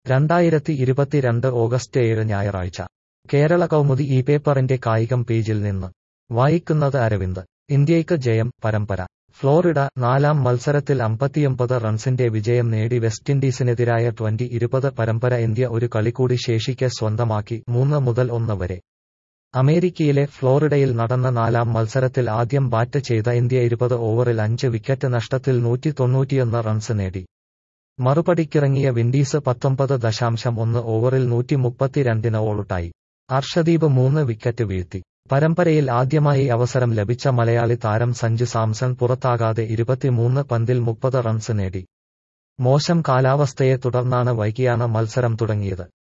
രണ്ടായിരത്തി ഇരുപത്തിരണ്ട് ഓഗസ്റ്റ് ഏഴ് ഞായറാഴ്ച കേരള കൗമുദി ഈ പേപ്പറിന്റെ കായികം പേജിൽ നിന്ന് വായിക്കുന്നത് അരവിന്ദ് ഇന്ത്യയ്ക്ക് ജയം പരമ്പര ഫ്ലോറിഡ നാലാം മത്സരത്തിൽ അമ്പത്തിയൊമ്പത് റൺസിന്റെ വിജയം നേടി വെസ്റ്റിൻഡീസിനെതിരായ ട്വന്റി ഇരുപത് പരമ്പര ഇന്ത്യ ഒരു കളി കൂടി ശേഷിക്കെ സ്വന്തമാക്കി മൂന്ന് മുതൽ ഒന്ന് വരെ അമേരിക്കയിലെ ഫ്ലോറിഡയിൽ നടന്ന നാലാം മത്സരത്തിൽ ആദ്യം ബാറ്റ് ചെയ്ത ഇന്ത്യ ഇരുപത് ഓവറിൽ അഞ്ച് വിക്കറ്റ് നഷ്ടത്തിൽ നൂറ്റി തൊണ്ണൂറ്റിയൊന്ന് റൺസ് നേടി മറുപടിക്കിറങ്ങിയ വിൻഡീസ് പത്തൊമ്പത് ദശാംശം ഒന്ന് ഓവറിൽ നൂറ്റി മുപ്പത്തിരണ്ടിന് ഓളുട്ടായി അർഷദീപ് മൂന്ന് വിക്കറ്റ് വീഴ്ത്തി പരമ്പരയിൽ ആദ്യമായി അവസരം ലഭിച്ച മലയാളി താരം സഞ്ജു സാംസൺ പുറത്താകാതെ ഇരുപത്തിമൂന്ന് പന്തിൽ മുപ്പത് റൺസ് നേടി മോശം കാലാവസ്ഥയെ തുടർന്നാണ് വൈകിയാണ് മത്സരം തുടങ്ങിയത്